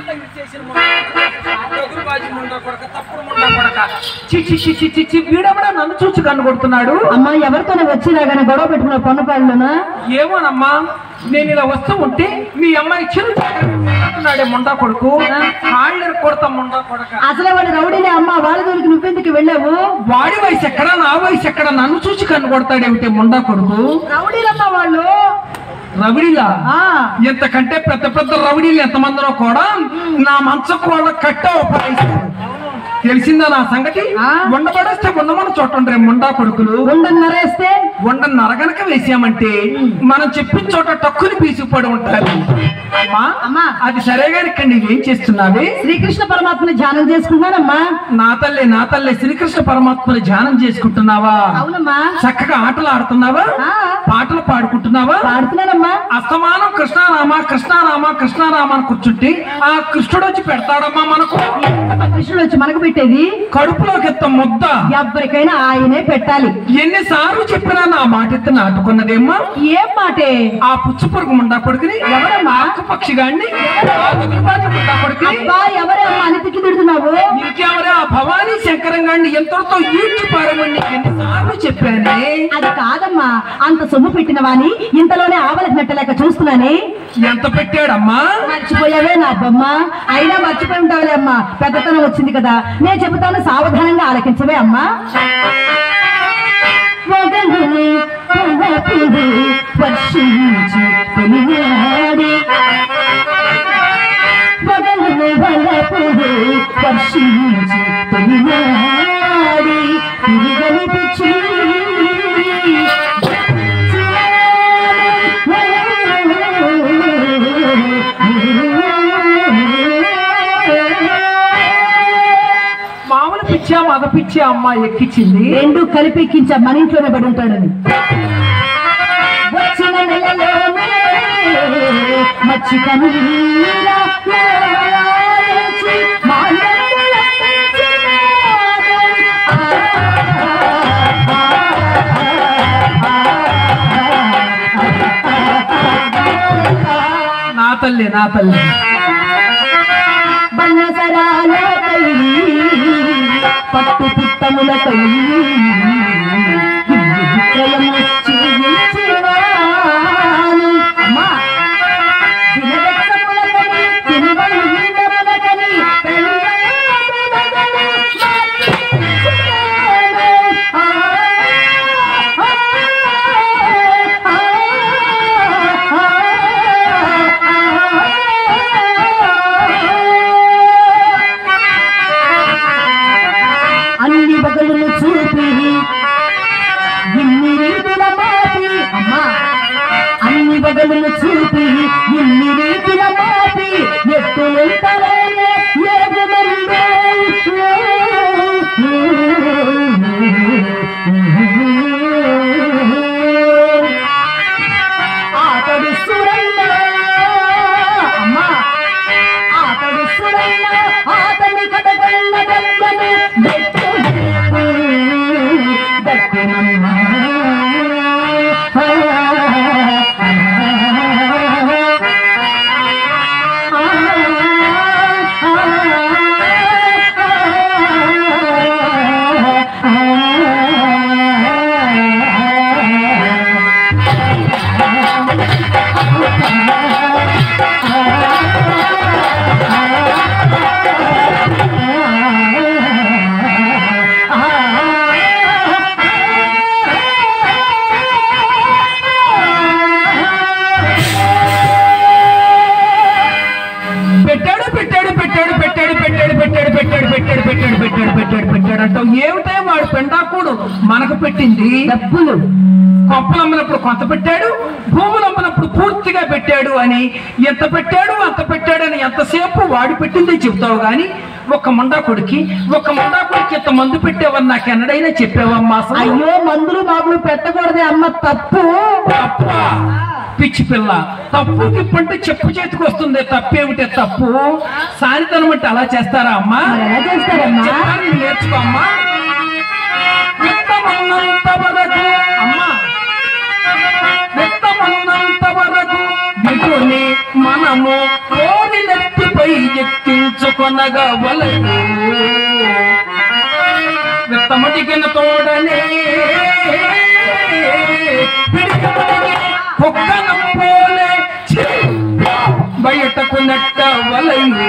చేసిన దగ్గరబాజీ ముండా కొడక తప్పుడు ముండా కొడక చి చి చి చి చి చి వీడెవడా నన్ను చూసి కన్ను కొడుతున్నాడు అమ్మా ఎవరితోనే వచ్చిరాగానే గొడవ పెట్టుకున్న పొన్నపాళ్ళునా ఏమోనమ్మా నేను ఇలా వస్తూ ఉంటే మీ అమ్మాయి చిరు అంటున్నాడే ముండా కొడుకు కాళ్ళు కొడతా ముండా కొడక అసలే వాడు రౌడీనే అమ్మా వాళ్ళ దగ్గరికి నువ్వెందుకు వెళ్ళావు వాడి వయసు ఎక్కడ నా వయసు ఎక్కడ నన్ను చూసి కన్ను కొడతాడేమిటి ముండా కొడుకు రౌడీలమ్మా వాళ్ళు రవిడిలా ఆ ఎంతకంటే పెద్ద పెద్ద రౌడీలు ఎంతమందినో కూడా నా మంచం వాళ్ళ కట్ట ఉపయోగిస్తారు తెలిసిందా నా సంగతి ఆ. ఉండబడేస్తే ఉండమని చూడండి రే ముండా కొడుకులు ఉండని నరేస్తే వండ నరగనక వేసామంటే మనం చెప్పిన చోట టక్కుని పీసుకుపడి ఉంటారు అమ్మా అమ్మా. అది సరే గాని ఇక్కడ నీవేం చేస్తున్నావే శ్రీకృష్ణ పరమాత్మని ధ్యానం చేసుకుంటున్నానమ్మా నా తల్లి నా తల్లి శ్రీకృష్ణ పరమాత్మని ధ్యానం చేసుకుంటున్నావా అవునమ్మా చక్కగా ఆటలు ఆడుతున్నావా ఆ, పాటలు పాడుకుంటున్నావా పాడుతున్నానమ్మా అస్తమానం కృష్ణారామ కృష్ణారామ కృష్ణారామ అని కూర్చుంటే ఆ కృష్ణుడు వచ్చి పెడతాడమ్మా మనకు కృష్ణుడు వచ్చి మనకు పెట్టేది కడుపులోకి ఎత్త ముద్ద ఎవరికైనా ఆయనే పెట్టాలి ఎన్నిసార్లు చెప్పినా నా మాట ఎత్తి నాటుకున్నదేమ్మా ఏం మాటే ఆ పుచ్చు పురుగు ముండా కొడుకుని ఎవరమ్మా? ఆకు పక్షి గాండి ఆ దుర్బాజ ముండా కొడుకుని అబ్బా ఎవరే అమ్మా అని తిట్టి తిడుతున్నావు ఇంకెవరే ఆ భవానీ శంకరం గాండి ఎంతటితో ఈడ్చి పారమని ఎన్నిసార్లు చెప్పానే అది కాదమ్మా అంత సొమ్ము పెట్టిన వాని ఇంతలోనే ఆవలకు నెట్టలేక చూస్తున్నానే ఎంత పెట్టాడమ్మా మర్చిపోయావే నా బొమ్మ అయినా మర్చిపోయి ఉంటావులే అమ్మా పెద్దతనం వచ్చింది కదా నేను చెబుతాను సావధానంగా ఆలకించవే అమ్మా మొగలుని పొగపుడు వర్షించి తొలినాడి మొగలుని వలపుడు వర్షించి తొలినాడి తిరిగని పిచ్చి మామూలు పిచ్చా మద పిచ్చా అమ్మ ఎక్కించింది రెండు కలిపి ఎక్కించా మన ఇంట్లోనే పడి ఉంటాడని వచ్చిన నెలలోనే మచ్చిక నీరా లాలించి మానవుల పెంచినాడు. నా తల్లి నా తల్లి బనసరాలకై పట్టు పుట్టములకై విక్రయము చేయించినాను. అమ్మా, దినవెచ్చములకని, తినుబడి నీడములకని, పెళ్ళాడనగని మార్చించినాను. ఆ, ఆ, ఆ, అన్ని బగలును చూపి ఇన్ని రీతుల మాపి అమ్మా అన్ని బగలును చూపి ఇన్ని రీతుల మాపి ఎత్తులెంతలోనే ఏగుమందే ఆతడు సురన్న అమ్మా ఆతడు సురన్న ఆతని కటగల్ల గల్లను దట్టు దక్కునమ్మా పెట్టాడు పెట్టాడు పెట్టాడు పెట్టాడు పెట్టాడు పెట్టాడు పెట్టాడు పెట్టాడు పెట్టాడు పెట్టాడు పెట్టాడు పెట్టాడు అంటావు ఏమిటే వాడు పెండాకుడు మనకు పెట్టింది డబ్బులు కొప్పలు అమ్మినప్పుడు కొంత పెట్టాడు భూములు అమ్మినప్పుడు పూర్తిగా పెట్టాడు అని ఎంత పెట్టాడు అంత పెట్టాడు అని ఎంతసేపు వాడు పెట్టిందే చెబుతావు గాని ఒక ముండా కొడుకి ఒక ముండా కొడుకి ఇంత మందు పెట్టావని నాకు ఎన్నడైనా చెప్పావమ్మా అసలు అయ్యో మందులు బాబులు పెట్టకూడదే అమ్మ తప్పు తప్ప పిచ్చి పిల్ల తప్పు తిప్పంటే చెప్పు చేతికి వస్తుంది తప్పేమిటే తప్పు సానితనం అంటే అలా చేస్తారా అమ్మా మరి ఎలా చేస్తారమ్మా చెప్తాను, నువ్వు నేర్చుకో అమ్మా విత్తమన్నంత వరకు అమ్మా విత్తమన్నంత వరకు విటు విత్తుని మనము కోరినెత్తిపై ఎక్కించుకొనగా వలదు విత్తమటికిన తోడనే పిడికమటికి కుక్కన పోలే ఛీ! బయటకు నెట్ట వలయు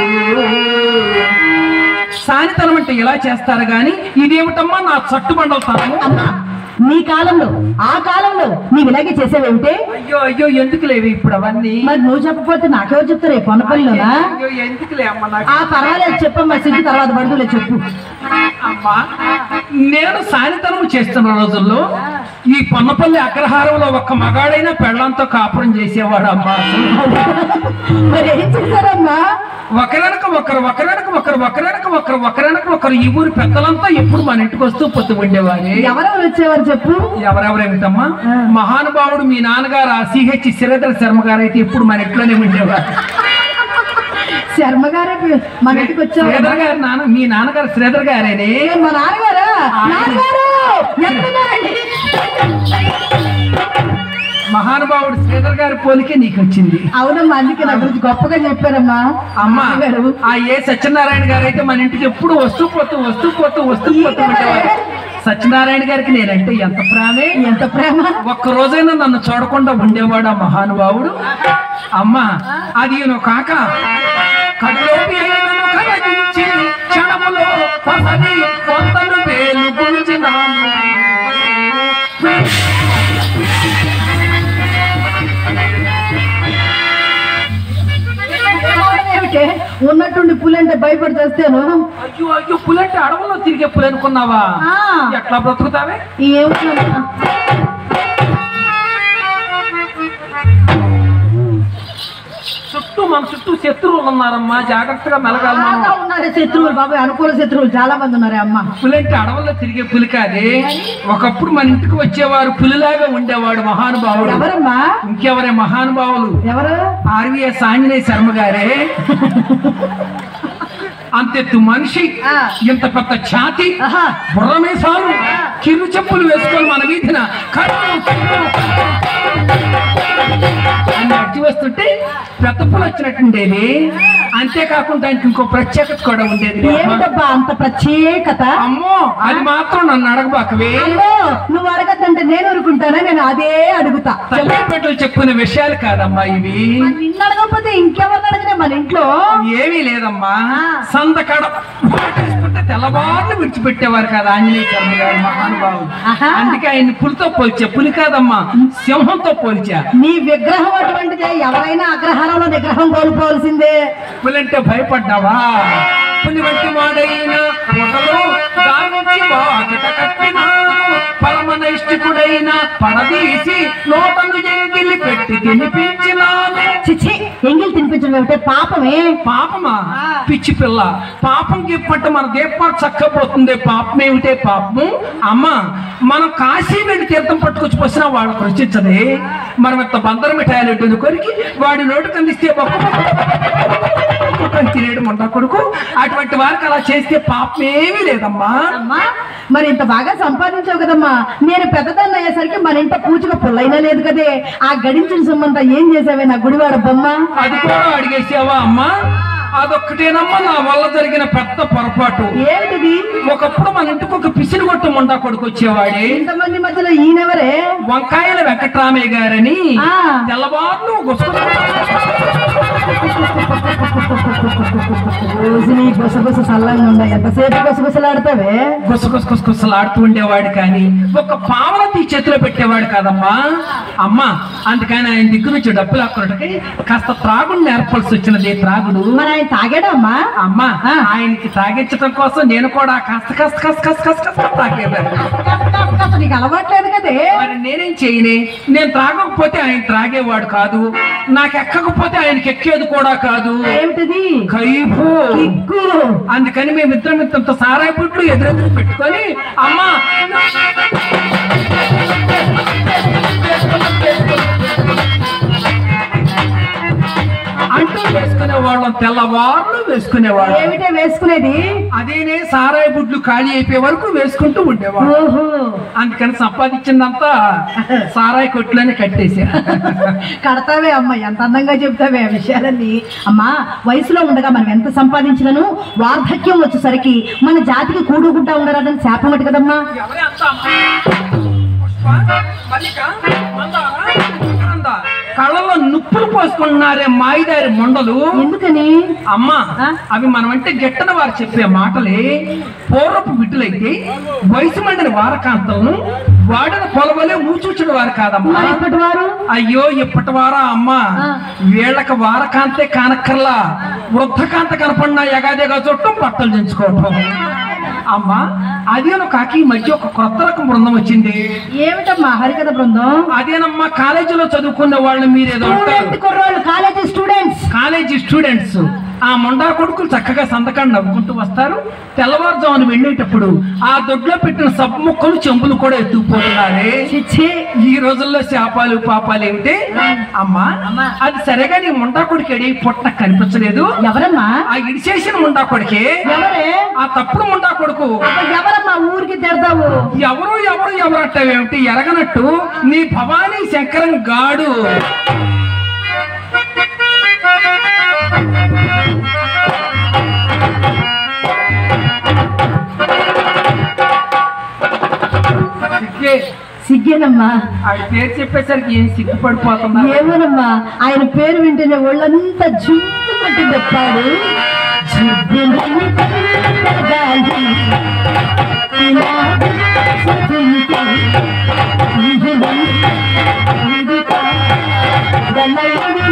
సానితనం అంటే ఇలా చేస్తారు గాని ఇదేమిటమ్మా నా చట్టుబండలతనము అమ్మా నీ కాలంలో ఆ కాలంలో నీవు ఇలాగే చేసేవేమిటే అయ్యో అయ్యో ఎందుకు లేవు ఇప్పుడు అవన్నీ మరి నువ్వు చెప్పకపోతే నాకెవరు చెప్తారే పొనపల్లిలోనా అయ్యో ఎందుకులే అమ్మ నాకు ఆ పర్వాలేదు చెప్పమ్మా సిగ్గు తర్వాత పడుతులే చెప్పు అమ్మా నేను సానితనం చేస్తున్న రోజుల్లో ఈ పొన్నపల్లి అగ్రహారంలో ఒక్క మగాడైనా పెళ్ళంతో కాపురం చేసేవాడు అమ్మా మరి ఏం చేశారమ్మా ఒకరనక ఒకరు ఒకరనక ఒకరు ఒకరనక ఒకరు ఒకరనక ఒకరు ఈ ఊరి పెద్దలంతా ఎప్పుడు మన ఇంటికి వస్తూ పొత్తు ఉండేవారే ఎవరెవరు వచ్చేవారు చెప్పు ఎవరెవరేమిటమ్మా ఆ. మహానుభావుడు మీ నాన్నగారు ఆ సిహెచ్ శ్రీధర శర్మ గారు అయితే ఎప్పుడు మన ఇంట్లోనే ఉండేవారు శర్మ గారే మన ఇంటికి వచ్చేవారు శ్రీధర్ గారు నాన్న మీ నాన్నగారు శ్రీధర్ గారేనే మా నాన్నగారా నాన్నగారు ఎక్కడున్నారండి మహానుభావుడు శ్రీధర్ గారి పోలికే నీకు వచ్చింది అవునమ్మా అందుకే నా గురించి గొప్పగా చెప్పారమ్మా అమ్మా నాన్నగారు ఆ ఏ సత్యనారాయణ గారు అయితే మన ఇంటికి ఎప్పుడు వస్తూ పోతూ వస్తూ పోతూ వస్తూ పోతూ ఉండేవారు సత్యనారాయణ గారికి నేనంటే ఎంత ప్రేమే ఎంత ప్రేమ ఒక్క రోజైనా నన్ను చూడకుండా ఉండేవాడు ఆ మహానుభావుడు అమ్మా అది ఈయన కాక కడులోకి అయినను కలగించి క్షణములో పసని వందలు వేలు గుంజినాను ఏమిటే ఉన్నట్టుండి పులంటే భయపడి చేస్తాను అయ్యో అయ్యో పులంటే అడవుల్లో తిరిగే పులి అనుకున్నావా ఆ. ఎట్లా బ్రతుకుతావే ఏమిటమ్మా చుట్టూ మన చుట్టూ శత్రువులు ఉన్నారమ్మా జాగ్రత్తగా మెలగాలి మనం చాలా ఉన్నారు శత్రువులు బాబాయ్ అనుకూల శత్రువులు చాలా మంది ఉన్నారే అమ్మా పులంటే అడవుల్లో తిరిగే పులి కాదే ఒకప్పుడు మన ఇంటికి వచ్చేవారు పులిలాగా ఉండేవాడు మహానుభావుడు ఎవరమ్మా ఇంకెవరే మహానుభావులు ఎవరు ఆర్వీఎస్ ఆంజనేయ శర్మ గారే అంతెత్తు మనిషి ఆ. ఇంత పెద్ద ఛాతి ఆహా బుర్రమేసాలు కిరు చెప్పులు వేసుకొని మన వీధిన కర్రు, కర్రు, అని నడిచి వస్తుంటే పెద్ద పులు వచ్చినట్టుండేది అంతేకాకుండా ఆయనకి ఇంకో ప్రత్యేకత కూడా ఉండేది ఏమిటబ్బా అంత ప్రత్యేకత అమ్మో అది మాత్రం నన్ను అడగబాకవే అమ్మో నువ్వు అడగద్దంటే నేను ఊరుకుంటానా నేను అదే అడుగుతా తల్లిపెట్టలు చెప్పుకునే విషయాలు కాదమ్మా ఇవి మరి నిన్ను అడగకపోతే ఇంకెవరిని అడిగినా మన ఇంట్లో ఏమీ లేదమ్మా ఆ. సంతకడ వాటేసుకుంటే తెల్లవారులు విడిచిపెట్టేవారు కదా ఆంజనేయ స్వామి గారు మహానుభావుడు ఆహా. అందుకే ఆయన్ని పులితో పోల్చా పులి కాదమ్మా సింహంతో పోల్చా నీ విగ్రహం అటువంటిదే ఎవరైనా అగ్రహారంలో నిగ్రహం కోల్పోవలసిందే పులంటే భయపడ్డావా పులి వంటి వాడైన ఒకరు దానికి వాకిట కట్టినాను పరమనైష్టికుడైన పడదీసి నోటను ఎంగిలి పెట్టి తినిపించినాను చిచి ఎంగిల్ తినిపించడం ఏమిటే పాపమే పాపమా ఆ. పిచ్చి పిల్ల పాపం చెప్పంటే మన దీపాలు చక్కపోతుంది పాపం ఏమిటే పాపము అమ్మా మనం కాశీ వెళ్ళి తీర్థం పట్టుకొచ్చి పోసినా వాళ్ళకు రుచించదే మనం ఇంత బందర మిఠాయిలు ఎట్టుని కొరికి వాడి నోటు కందిస్తే తినేడు మొండ కొడుకు అటువంటి వారికి అలా చేస్తే పాపం ఏమీ లేదమ్మా అమ్మా మరి ఇంత బాగా సంపాదించావు కదమ్మా నేను పెద్దదాన్ని అయ్యేసరికి మన ఇంట పూజగా పుల్లైనా లేదు కదే ఆ గడించిన సొమ్మంతా ఏం చేసావే నా గుడివాడ బొమ్మ అది కూడా అడిగేసావా అమ్మా అదొక్కటేనమ్మా నా వల్ల జరిగిన పెద్ద పొరపాటు ఏమిటిది ఒకప్పుడు మన ఇంటికి ఒక పిసిని కొట్టు మొండా కొడుకు వచ్చేవాడే ఇంతమంది మధ్యలో ఈయనెవరే వంకాయల వెంకట్రామయ్య గారని ఆ. తెల్లవారులు రోజు నీ గుసగుస సల్లంగా ఉన్నాయి ఎంతసేపు గుసగుసలాడతావే గుసగుసగుసలాడుతూ ఉండేవాడు కానీ ఒక పావల తీ చేతిలో పెట్టేవాడు కాదమ్మా అమ్మా అందుకని ఆయన దిక్కు నుంచి డబ్బులు అక్కడికి కాస్త త్రాగుడు నేర్పాల్సి వచ్చినది త్రాగుడు మరి ఆయన తాగాడమ్మా అమ్మా ఆ. ఆయనకి తాగించడం కోసం నేను కూడా కాస్త కాస్త కాస్త కాస్త కాస్త కాస్త తాగేదాన్ని కాస్త నీకు అలవాట్లేదు కదే మరి నేనేం చేయనే నేను త్రాగకపోతే ఆయన త్రాగేవాడు కాదు నాకు ఎక్కకపోతే ఆయనకి ఎక్కేది కూడా కాదు ఏమిటిది కైపు కిక్కు అందుకని మేమిద్దరం ఇంత సారాయి పుట్లు ఎదురెదురు పెట్టుకొని అమ్మా అంటూ వేసుకునే వాళ్ళం తెల్లవారులు వేసుకునేవాళ్ళం ఏమిటే వేసుకునేది అదేనే సారాయి బుడ్లు ఖాళీ అయిపోయే వరకు వేసుకుంటూ ఉండేవాడు ఓహో అందుకని సంపాదించిందంతా సారాయి కొట్లోనే కట్టేసా కడతావే అమ్మ ఎంత అందంగా చెప్తావే ఆ విషయాలన్నీ అమ్మా వయసులో ఉండగా మనం ఎంత సంపాదించినను వార్ధక్యం వచ్చేసరికి మన జాతికి కూడుకుంటా ఉండరాదని శాపమటి కదమ్మా ఎవరే అంత అమ్మా? పుష్ప, మల్లిక, మందార, సుగంధ. కళ్ళలో నుప్పులు పోసుకుంటున్నారే మాయిదారి మొండలు ఎందుకని అమ్మా ఆ? అవి మనమంటే గిట్టన వారు చెప్పే మాటలే పూర్వపు విటులైతే వయసు మండిన వారకాంతం వాడిన పొలవలే మూచూచుడు వారు కాదమ్మా మరి ఇప్పటి వారు అయ్యో ఇప్పటి వారా అమ్మా ఆ. వీళ్ళకి వారకాంతే కానక్కర్లా వృద్ధకాంత కనపడినా ఎగాదిగా చుట్టం బట్టలు దించుకోవటం అమ్మా అదేనో కాకి ఈ మధ్య ఒక కొత్త రకం బృందం వచ్చింది ఏమిటమ్మా హరికథ బృందం అదేనమ్మా కాలేజీలో చదువుకున్న వాళ్ళు మీరేదో అంటారు స్టూడెంట్ కుర్రోళ్ళు కాలేజీ స్టూడెంట్స్ కాలేజీ స్టూడెంట్స్ ఆ మొండా కొడుకులు చక్కగా సంతకాన్ని నవ్వుకుంటూ వస్తారు తెల్లవారుజామున వెళ్ళేటప్పుడు ఆ దొడ్లో పెట్టిన సబ్ ముక్కలు చెంబులు కూడా ఎత్తుకుపోతున్నారే చిచ్చి ఈ రోజుల్లో శాపాలు పాపాలు ఏమిటి అమ్మా అమ్మా. అది సరిగా నీ ముండా కొడుకు ఎడి పుట్ట కనిపించలేదు ఎవరమ్మా ఆ ఇడిచేసిన ముండా కొడుకే ఎవరే ఆ తప్పుడు ముండా కొడుకు అబ్బా, ఎవరమ్మా ఊరికి తిడతావు ఎవరు ఎవరు ఎవరు అంటావేమిటి ఎరగనట్టు నీ భవానీ శంకరం గాడు సిగ్గే. సిగ్గేనమ్మా ఆడి పేరు చెప్పేసరికి ఏం సిగ్గుపడిపోతున్నా ఏమోనమ్మా ఆయన పేరు వింటేనే ఒళ్ళంతా జుమ్ము పట్టి తెప్పాడు జుబ్బులని తరగాలి. ఇలా సుకుంటే ఇహులని ఇదిగా గలయుని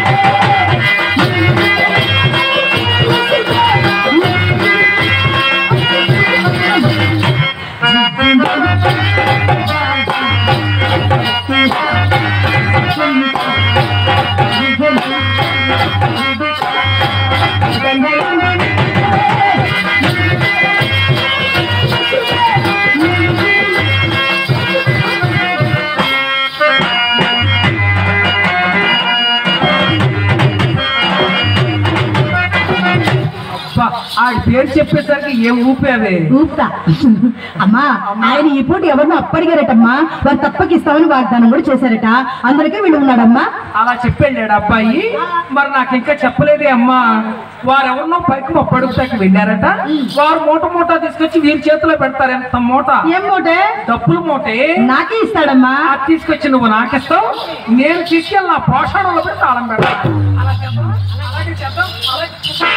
అబ్బా, ఆడి పేరు చెప్పేసరికి ఏం ఊపావే ఊపుతా అమ్మా ఆయన ఈ పూట ఎవరినో అప్పడిగారటమ్మా వారు తప్పకిస్తామని వాగ్దానం కూడా చేశారట అందరికీ వీళ్ళు ఉన్నాడమ్మా అలా చెప్పాడు అబ్బాయి మరి నాకు ఇంకా చెప్పలేదే అమ్మా వారెవరినో పైకి మా పడుగుతాకి వెళ్ళారట వారు మూట మూట తీసుకొచ్చి వీరి చేతిలో పెడతారు ఎంత మూట ఏం మూటే డబ్బుల మూటే నాకే ఇస్తాడమ్మా అది తీసుకొచ్చి నువ్వు నాకిస్తావు నేను తీసుకెళ్ళి నా పోషణలో పెట్టి తాళం పెడతాను అలా చేద్దాం, అలాగే చేద్దాం, అలాగే చేద్దాం.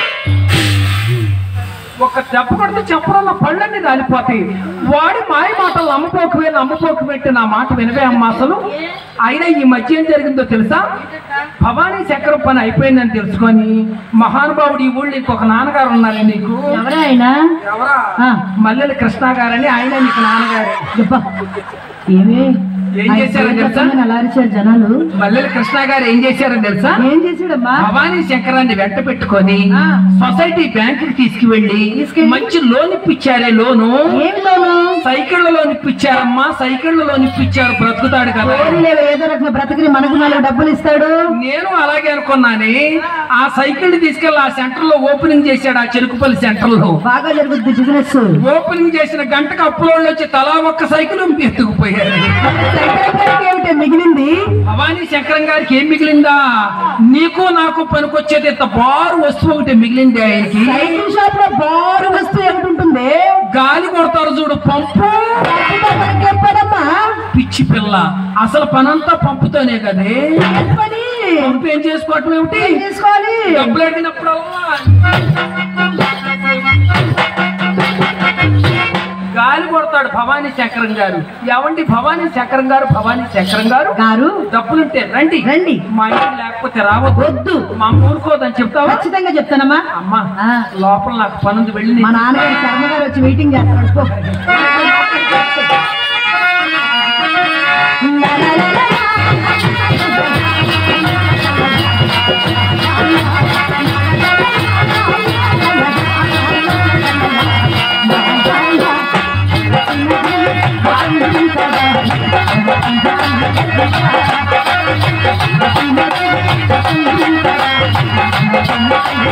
ఒక దెబ్బ కొడితే చెప్పడంలో పళ్ళన్నీ రాలిపోతాయి వాడి మాయ మాటలు నమ్మపోకవే నమ్మపోకు పెట్టి నా మాట వినవే అమ్మ అసలు అయినా ఈ మధ్య ఏం జరిగిందో తెలుసా భవానీ చక్రం పని అయిపోయిందని తెలుసుకొని మహానుభావుడు ఈ ఊళ్ళో ఇంకొక నాన్నగారు ఉన్నారు నీకు ఎవరా ఆయన ఎవరా ఆ. మల్లెల కృష్ణ గారని ఆయన నీకు నాన్నగారు చెప్పా ఏమి ఏం చేశారో తెలుసా? అలా అరిచారు జనాలు మల్లెల కృష్ణ గారు ఏం చేశారో తెలుసా ఏం చేసాడమ్మా భవానీ శంకరాన్ని వెంట పెట్టుకొని ఆ. సొసైటీ బ్యాంకుకి తీసుకువెళ్ళి తీసుకెళ్ళి? మంచి లోన్ ఇప్పించారే లోను ఏమి లోను సైకిళ్ళ లోన్ ఇప్పించారమ్మా సైకిళ్ళ లోన్ ఇప్పించారు బ్రతుకుతాడు కదా లేవు ఏదో రకంగా బ్రతికి మనకు నాలుగు డబ్బులు ఇస్తాడు నేను అలాగే అనుకున్నాని ఆ సైకిల్ తీసుకెళ్లి ఆ సెంటర్ లో ఓపెనింగ్ చేశాడు ఆ చెరుకుపల్లి సెంటర్ లో బాగా జరుగుద్ది బిజినెస్ ఓపెనింగ్ చేసిన గంటకు అప్పులోళ్ళు వచ్చి తలా ఒక్క సైకిల్ ఎత్తుకుపోయారు ఏమిటే మిగిలింది భవానీ శంకరం గారికి ఏం మిగిలిందా నీకు నాకు పనికొచ్చేది ఇంత బారు వస్తువు ఒకటి మిగిలింది ఆయనకి సైకిల్ షాప్ లో బారు వస్తువు ఏమిటి ఉంటుంది గాలి కొడతారు చూడు పంపు చెప్పాడమ్మా పిచ్చి పిల్ల అసలు పనంతా పంపుతోనే కదే పని పంపు ఏం చేసుకోవటం ఏమిటి ఏం చేసుకోవాలి డబ్బులు అడిగినప్పుడల్లా గాలి కొడతాడు భవానీ శంకరం గారు ఎవండి భవానీ శంకరం గారు భవానీ శంకరం గారు గారు డబ్బులుంటే రండి రండి మా ఇంటికి లేకపోతే రావద్దు వద్దు మా అమ్మ ఊరుకోదని చెప్తావా ఖచ్చితంగా చెప్తానమ్మా అమ్మా ఆ, లోపల నాకు పనుంది వెళ్ళి మా నాన్నగారు శర్మ గారు వచ్చి వెయిటింగ్ చేస్తాడు పో. Thank you.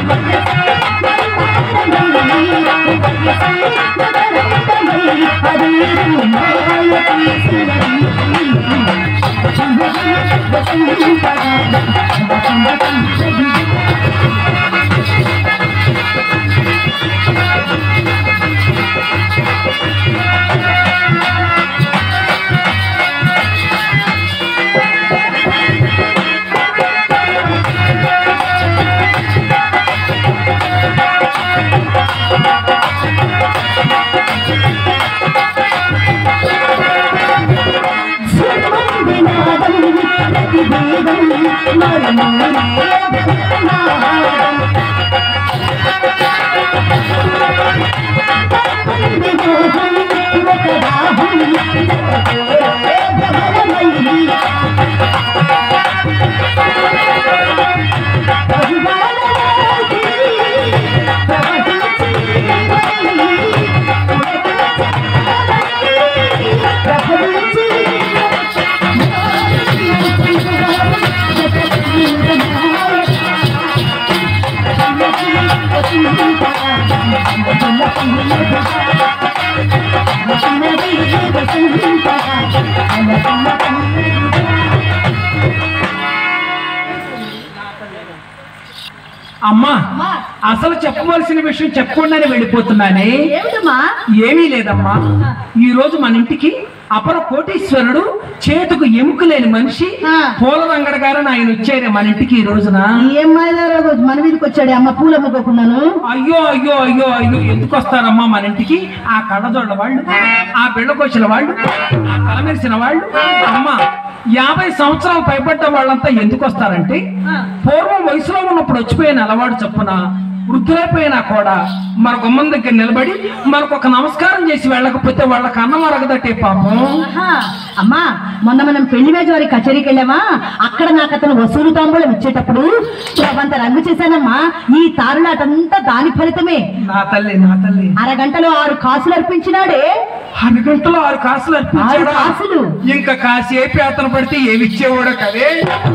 అమ్మా అసలు చెప్పవలసిన విషయం చెప్పకుండానే వెళ్ళిపోతున్నానే ఏమిటమ్మా ఏమీ లేదమ్మా ఈ రోజు మన ఇంటికి అపర కోటీశ్వరుడు చేతుకు ఎముక లేని మనిషి ఆ. పూల రంగడ గారని ఆయన వచ్చారే మన ఇంటికి ఈ రోజున ఏం మాయదారో మన మీదకి వచ్చాడే అమ్మ పూలు అమ్ముకోకున్నాను అయ్యో అయ్యో అయ్యో అయ్యో ఎందుకు వస్తారమ్మా మన ఇంటికి ఆ కళ్ళజోళ్ళ వాళ్ళు ఆ బిళ్ళకొచ్చిన వాళ్ళు ఆ కలమెరిసిన వాళ్ళు అమ్మా యాభై సంవత్సరాలు పైబడ్డ వాళ్ళంతా ఎందుకు వస్తారంటే పూర్వం వయసులో ఉన్నప్పుడు వచ్చిపోయిన అలవాటు చొప్పున వృద్ధులైపోయినా కూడా మన గుమ్మం దగ్గర నిలబడి మనకు ఒక నమస్కారం చేసి వెళ్ళకపోతే వాళ్ళకి అన్నం అరగదటే పాపం ఆహా, అమ్మా మొన్న మనం పెళ్లి మేజ వారి కచేరీకి వెళ్ళామా అక్కడ నాకు అతను వసూలు తాంబూలం ఇచ్చేటప్పుడు అంత రంగు చేశానమ్మా ఈ తారులాటంతా దాని ఫలితమే నా తల్లి నా తల్లి అరగంటలో ఆరు కాసులు అర్పించినాడే ఆరు గంటలు ఆరు కాసులు ఆరు అర్పించాడా? కాసులు ఇంకా కాసేపు అతను పడితే ఏమి ఇచ్చేవాడో కదే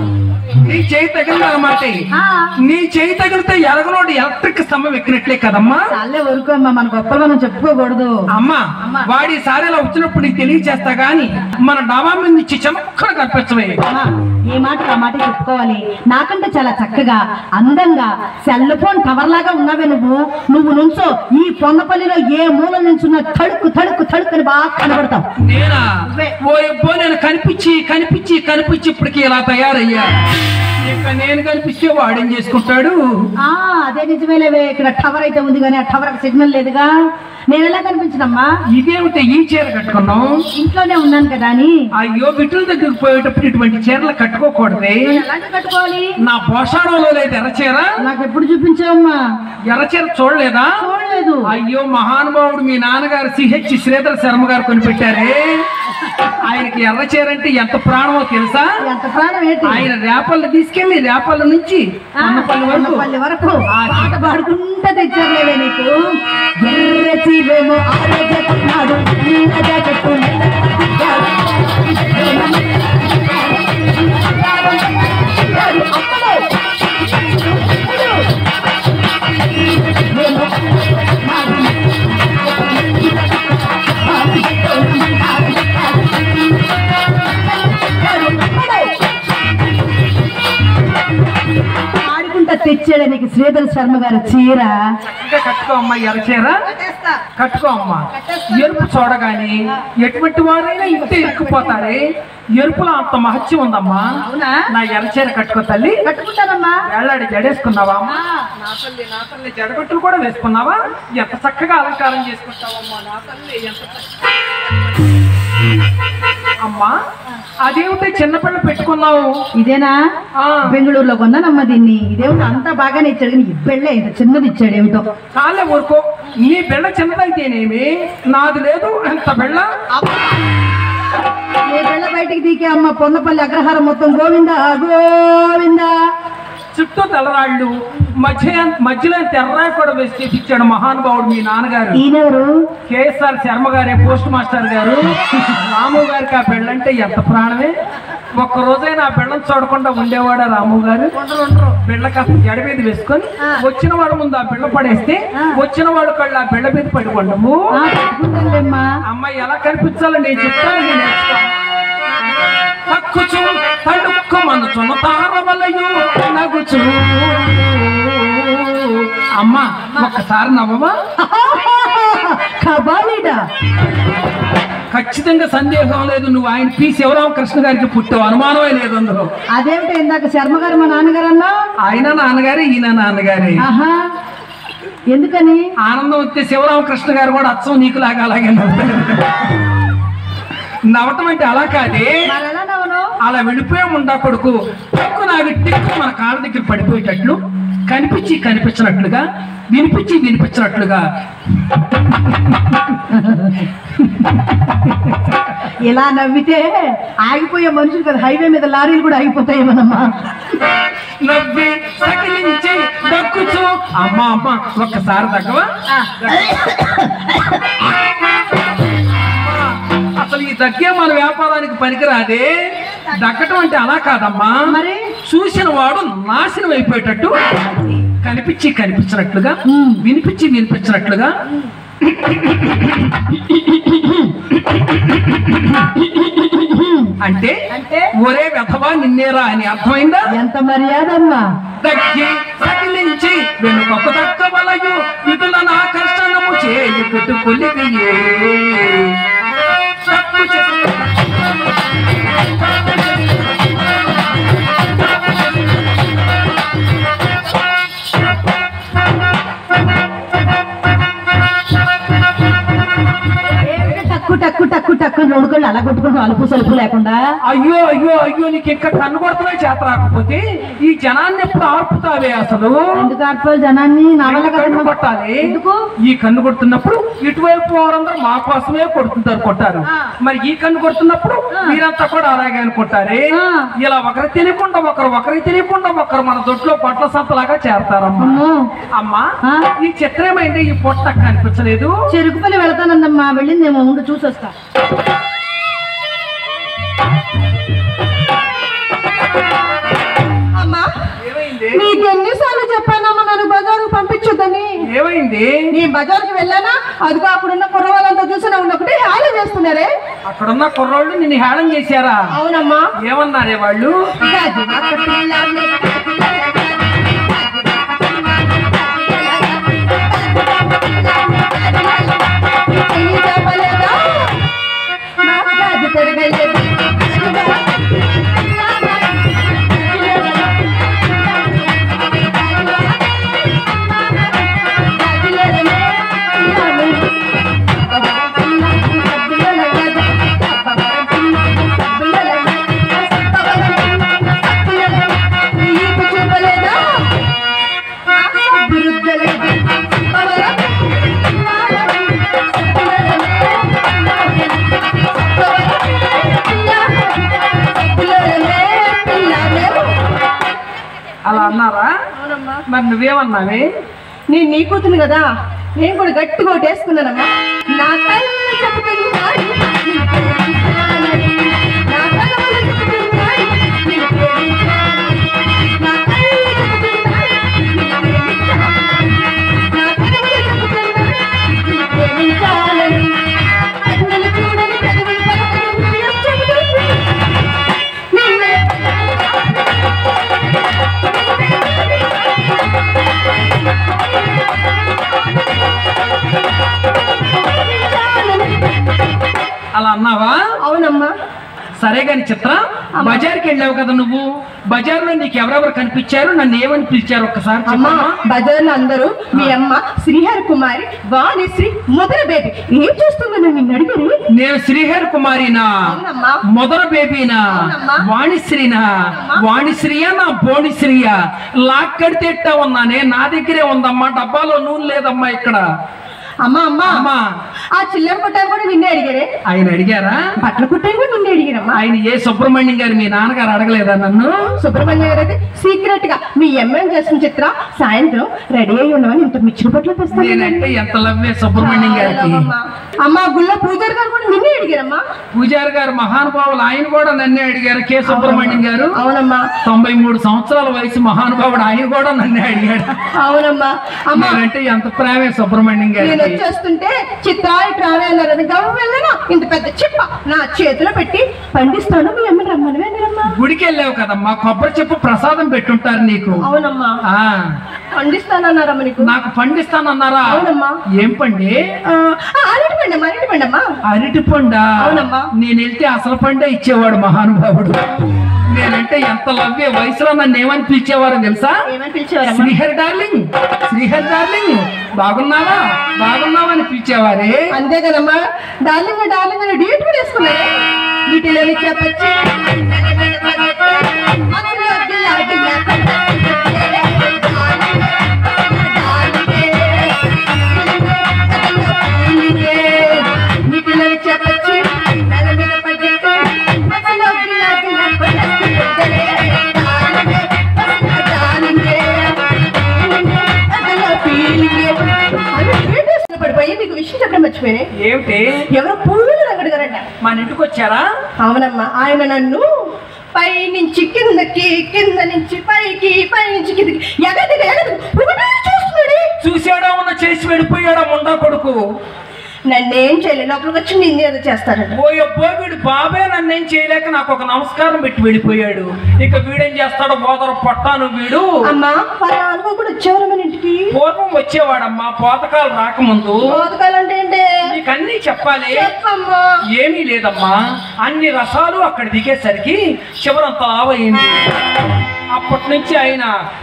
నీ చేయి తగిలిందన్నమాట ఆ, నీ చేయి తగిలితే ఎరగనోడు ఎలక్ట్రిక్ స్తంభం ఎక్కినట్లే కదమ్మా చాలే ఊరుకో అమ్మా మన గొప్పలు మనం చెప్పుకోకూడదు అమ్మా అమ్మా. వాడి సారిలో వచ్చినప్పుడు నీకు తెలియచేస్తా గాని మన డాబా మీద నుంచి చెమక్కడ కనిపించవే అమ్మా, ఏ మాట ఆ మాట చెప్పుకోవాలి నాకంటే చాలా చక్కగా అందంగా సెల్ ఫోన్ టవర్ లాగా ఉన్నావే నువ్వు నువ్వు నుంచో ఈ పొన్నపల్లిలో ఏ మూల నుంచున్న తడుకు తడుకు తడుకు అని బాగా కనబడతావు నేనా ఓ ఎబ్బో నేను కనిపించి కనిపించి కనిపించి ఇప్పటికి ఇలా తయారయ్యా ఇంకా నేను కనిపిస్తే వాడేం చేసుకుంటాడు ఆ అదే నిజమేలేవే ఇక్కడ టవర్ అయితే ఉంది కానీ ఆ టవర్ సిగ్నల్ లేదుగా నేను ఎలా కనిపించనమ్మా ఇదేమిటి ఈ చీర కట్టుకున్నాం ఇంట్లోనే ఉన్నాను కదా అని అయ్యో బిడ్డల దగ్గరికి పోయేటప్పుడు ఇటువంటి చీరలు కట్టుకోకూడదే నేను ఎలాంటి కట్టుకోవాలి నా పోషాణంలో లేదు ఎర్ర చీర నాకు ఎప్పుడు చూపించావమ్మా ఎర్ర చీర చూడలేదా చూడలేదు అయ్యో మహానుభావుడు మీ నాన్నగారు సిహెచ్ శ్రీధర్ శర్మ గారు కొనిపెట్టారే ఆయనకి ఎర్ర చీర అంటే ఎంత ప్రాణమో తెలుసా ఎంత ప్రాణం ఏంటి ఆయన రేపల్లి తీసుకెళ్లి రేపల్ల నుంచి ఆ, అన్నపల్లి వరకు అన్నపల్లి వరకు ఆ, పాట పాడుకుంటా తెచ్చారులేవే నీకు ఎర్ర చీవేమో ఆరోగ్యకున్నాడు ఎర్ర జాకెట్టు ఆడుకుంటా తెచ్చాడే నీకు శ్రీధర్ శర్మ గారి చీర చక్కగా కట్టుకో అమ్మా ఎర్ర చీర కట్టుకో అమ్మా ఎరుపు చూడగానే ఎటువంటి వారైనా ఇంటే ఎక్కిపోతారే ఎరుపులో అంత మహత్యం ఉందమ్మా అవునా నా ఎర్ర చీర కట్టుకో తల్లి కట్టుకుంటానమ్మా వేళ్ళాడి జడేసుకున్నావా అమ్మా? ఆ. నా తల్లి నా తల్లి జడగొట్టులు కూడా వేసుకున్నావా ఎంత చక్కగా అలంకారం చేసుకుంటావమ్మా నా తల్లి ఎంత చక్కగా అమ్మా అదేమిటి చిన్నపిల్ల పెట్టుకున్నావు ఇదేనా ఆ, బెంగళూరులో కొన్నానమ్మా దీన్ని ఇదేమిటో అంతా బాగానే ఇచ్చాడు కానీ ఈ పెళ్ళే ఇంత చిన్నది ఇచ్చాడు ఏమిటో చాలే ఊరుకో నీ బిళ్ళ చిన్నదైతేనేమి నాది లేదు ఎంత బిళ్ళ ఏ పెళ్ళ బయటికి దీకే అమ్మ పొన్నపల్లి అగ్రహారం మొత్తం గోవింద గోవింద చుట్టూ తెల్లరాళ్ళు మధ్య మధ్యలో తెర్రాయి కూడా వేసి చేపించాడు మహానుభావుడు మీ నాన్నగారు ఈయనెవరు కేఎస్ఆర్ శర్మ గారే పోస్ట్ మాస్టర్ గారు రాము గారికి ఆ పెళ్ళంటే ఎంత ప్రాణమే ఒక్క రోజైనా ఆ బిళ్ళను చూడకుండా ఉండేవాడా రాము గారు బిళ్ళ కాస్త జడ మీద వేసుకొని వచ్చిన వాడు ముందు ఆ బిళ్ళ పడేస్తే వచ్చిన వాడు కళ్ళు ఆ బిళ్ళ మీద పడిపోండము ఆ, పెట్టుకుంటానులేమ్మా. అమ్మాయి ఎలా కనిపించాలో నేను చెప్తాను నేను నేర్చుకో. హక్కుచు తడుక్కుమనుచును తారవలయు నగుచు అమ్మా ఒక్కసారి నవ్వమా కబాలీడా ఖచ్చితంగా సందేహం లేదు నువ్వు ఆయన పి శివరామకృష్ణ గారికి పుట్టావు అనుమానమే లేదు అందులో అదేమిటి ఇందాక శర్మ గారు మా నాన్నగారు అన్నా ఆయన నాన్నగారే ఈయన నాన్నగారే ఆహా ఎందుకని ఆనందం వస్తే శివరామకృష్ణ గారు కూడా అచ్చం నీకు లాగా అలాగే నవ్వుతారు నవ్వటం అంటే అలా కాదే మరి ఎలా నవ్వను అలా వెళ్ళిపోయే ఉండా కొడుకు టక్కు నాగి టిక్కు మన కాళ్ళ దగ్గర పడిపోయేటట్లు కనిపించి కనిపించినట్లుగా వినిపించి వినిపించినట్లుగా ఇలా నవ్వితే ఆగిపోయే మనుషులు కదా హైవే మీద లారీలు కూడా ఆగిపోతాయేమోనమ్మా నవ్వి సకిలించి దక్కుచు అమ్మా అమ్మ ఒక్కసారి తగ్గవా అసలు ఈ దగ్గే మన వ్యాపారానికి పనికిరాదే దక్కటం అంటే అలా కాదమ్మా మరి చూసిన వాడు నాశనం అయిపోయేటట్టు కనిపించి కనిపించినట్లుగా మ్మ్. వినిపించి వినిపించినట్లుగా అంటే అంటే ఒరే వెధవా నిన్నేరా అని అర్థమైందా ఎంత మర్యాదమ్మా దగ్గి సకిలించి వెనుకొక దక్క వలయు విధులను ఆకర్షణము చేయు పెట్టుకొలివియే తప్పు చేసి ఏమిటి టక్కు టక్కు టక్కు టక్కు రెండు కళ్ళు అలా కొట్టుకుని అలుపు సలుపు లేకుండా అయ్యో అయ్యో అయ్యో నీకు ఇంకా కన్ను కొడుతున్నా చేత రాకపోతే ఈ జనాన్ని ఎప్పుడు ఆర్పుతావే అసలు ఎందుకు ఆర్పాలి జనాన్ని నా వల్ల కన్ను కదమ్మా. కొట్టాలి ఎందుకు ఈ కన్ను కొడుతున్నప్పుడు ఇటువైపు వారందరూ మా కోసమే కొడుతుంటారు కొట్టారు ఆ. మరి ఈ కన్ను కొడుతున్నప్పుడు మీరంతా కూడా అలాగే అనుకుంటారే ఆ. ఇలా ఒకరికి తెలియకుండా ఒకరు ఒకరికి తెలియకుండా ఒకరు మన దొడ్లో పొట్ల సంతలాగా చేరతారమ్మా అమ్మో అమ్మా ఆ. ఈ చిత్రమైంది ఈ పొట్ట కనిపించలేదు చెరుకుపల్లి వెళ్తానందమ్మా వెళ్ళిందేమో ఉండి చూసొస్తా అమ్మా ఏమైంది నీకు ఎన్నిసార్లు చెప్పానమ్మా నన్ను బజారు పంపించొద్దని ఏమైంది నేను బజార్కి వెళ్ళానా అదిగో అక్కడున్న కుర్రవాళ్ళంతా చూసి నన్ను ఒకటి హాలు చేస్తున్నారే అక్కడున్న కుర్రోళ్ళు నిన్ను హేళన చేశారా అవునమ్మా ఏమన్నారే వాళ్ళు గజమాక పిల్లాన్ని ఎన్ని చెప్పలేదా? నాకు గది పెరగలేదు. నీకు చూపలేదా? బిరుద్దలేదు. అలా అన్నారా మరి నువ్వేమన్నావే నేను నీ కూతురు కదా నేను కూడా గట్టిగా ఒకటి వేసుకున్నానమ్మా నా కళ్ళు చెప్పుతున్నాయి నీ ప్రేమించాలని. నా కళ్ళు చెప్పుతున్నాయి నీ ప్రేమించాలని. నా కళ్ళు చెప్పుతున్నాయి నీ ప్రేమించాలని. నా కళ్ళు చెప్పుతున్నాయి నీ ప్రేమించాలని. కన్నులు చూడని పెదవులు పలకని హృదయం చెబుతుంది. నిన్నే అలా అన్నావా అవునమ్మా సరే గాని చిత్ర బజార్కి వెళ్ళావు కదా నువ్వు బజార్లో నీకు ఎవరెవరు కనిపించారు నన్ను ఏమని పిలిచారు ఒక్కసారి అమ్మా చెప్పమ్మా బజార్లో అందరూ మీ అమ్మ శ్రీహరి కుమారి వాణిశ్రీ మొదల బేబీ ఏం చేస్తుందని నిన్ను అడిగారు నేను శ్రీహరి కుమారినా అవునమ్మా మొదల బేబీనా అవునమ్మా. వాణిశ్రీనా వాణిశ్రీయా నా బోణిశ్రీయా లాక్కడితే ఎట్టా ఉన్నానే నా దగ్గరే ఉందమ్మా డబ్బాలో నూనె లేదమ్మా ఇక్కడ అమ్మా అమ్మా అమ్మా ఆ చిల్లర కొట్టారు కూడా నిన్నే అడిగారే ఆయన అడిగారా బట్టలు కుట్టారు కూడా నిన్నే అడిగారమ్మా ఆయన ఏ సుబ్రహ్మణ్యం గారు మీ నాన్నగారు అడగలేదా నన్ను సుబ్రహ్మణ్య గారు అయితే సీక్రెట్ గా మీ ఎంఎం చేసిన చిత్ర సాయంత్రం రెడీ అయి ఉండమని ఇంత మిక్చర్ బట్టలు తెస్తాను నేనంటే ఎంత లవ్వే సుబ్రహ్మణ్యం గారికి అమ్మ గుళ్ళో పూజారి గారు కూడా నిన్నే అడిగారమ్మా పూజారి గారు మహానుభావులు ఆయన కూడా నన్నే అడిగారు కె సుబ్రహ్మణ్యం గారు అవునమ్మా తొంభై మూడు సంవత్సరాల వయసు మహానుభావుడు ఆయన కూడా నన్నే అడిగాడు అవునమ్మా అమ్మ నేనంటే ఎంత ప్రేమే సుబ్రహ్మణ్యం నేను గారికి వచ్చేస్తుంటే చిత్ర ఇటు రావే అన్నారని గవ్వ వెళ్ళను ఇంత పెద్ద చిప్ప నా చేతిలో పెట్టి పండిస్తాను మీ అమ్మని రమ్మని వెళ్ళరమ్మా గుడికి వెళ్ళావు కదమ్మా కొబ్బరి చెప్పు ప్రసాదం పెట్టుంటారు నీకు అవునమ్మా ఆ పండిస్తానన్నారమ్మ నీకు నాకు పండిస్తానన్నారా అవునమ్మా. ఏం పండి ఆ, ఆ, అరటి పండమ్మా అరటి పండమ్మా అరటి పండా అవునమ్మా. నేను వెళ్తే అసలు పండే ఇచ్చేవాడు మహానుభావుడు నేనంటే ఎంత లవ్వే వయసులో నన్ను ఏమని పిలిచేవారో తెలుసా ఏమని పిలిచేవారమ్మా శ్రీహరి డార్లింగ్ శ్రీహరి డార్లింగ్ బాగున్నావా బాగున్నావా అని పిలిచేవారే అంతే కదమ్మా డార్లింగ్ డార్లింగ్ అని డీట్ కూడా వేసుకున్నారే వీటిలో చెప్పచ్చి వీటిలో చెప్పచ్చి పడిపోయి నీకు విషయం చెప్పడం మర్చిపోయినాయి ఏమిటి ఎవరో పువ్వులు రంగడిగారంట మన ఇంటికి వచ్చారా అవునమ్మా ఆయన నన్ను పై నుంచి కిందకి కింద నుంచి పైకి పై నుంచి కిందకి ఎగదిగా ఎగదిగా ఒకటే చూస్తున్నాడు చూసాడా ఉన్న చేసి వెళ్ళిపోయాడా ముండా కొడుకు నన్నేం చేయలేదు లోపలికి వచ్చి నిన్ను ఏదో చేస్తాడట పోయబ్బో వీడు బాబే నన్నేం చేయలేక నాకు ఒక నమస్కారం పెట్టి వెళ్ళిపోయాడు ఇక వీడేం చేస్తాడో బోదర పొట్టాను వీడు అమ్మా వాళ్ళ అనుకో కూడా వచ్చేవారు మన ఇంటికి పూర్వం వచ్చేవాడమ్మా పోతకాలు రాకముందు బోధకాలంటే ఏంటి నీకు అన్ని చెప్పాలి చెప్పమ్మా ఏమీ లేదమ్మా అన్ని రసాలు అక్కడ దిగేసరికి చివరంత లావయింది అప్పటి నుంచి ఆయన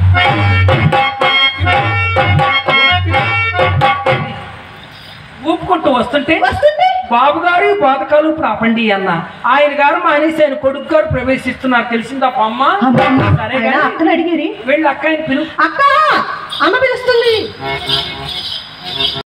ఊపుకుంటూ వస్తుంటే వస్తుంది బాబు గారు ఈ బాధకాలు ఇప్పుడు ఆపండి అన్న ఆయన గారు మానేసి ఆయన కొడుకు గారు ప్రవేశిస్తున్నారు తెలిసిందా అమ్మ అమ్మమ్మ, సరే ఆయన కానీ అక్కని అడిగారు వెళ్ళి అక్క ఆయన పిలువు అక్క అమ్మ పిలుస్తుంది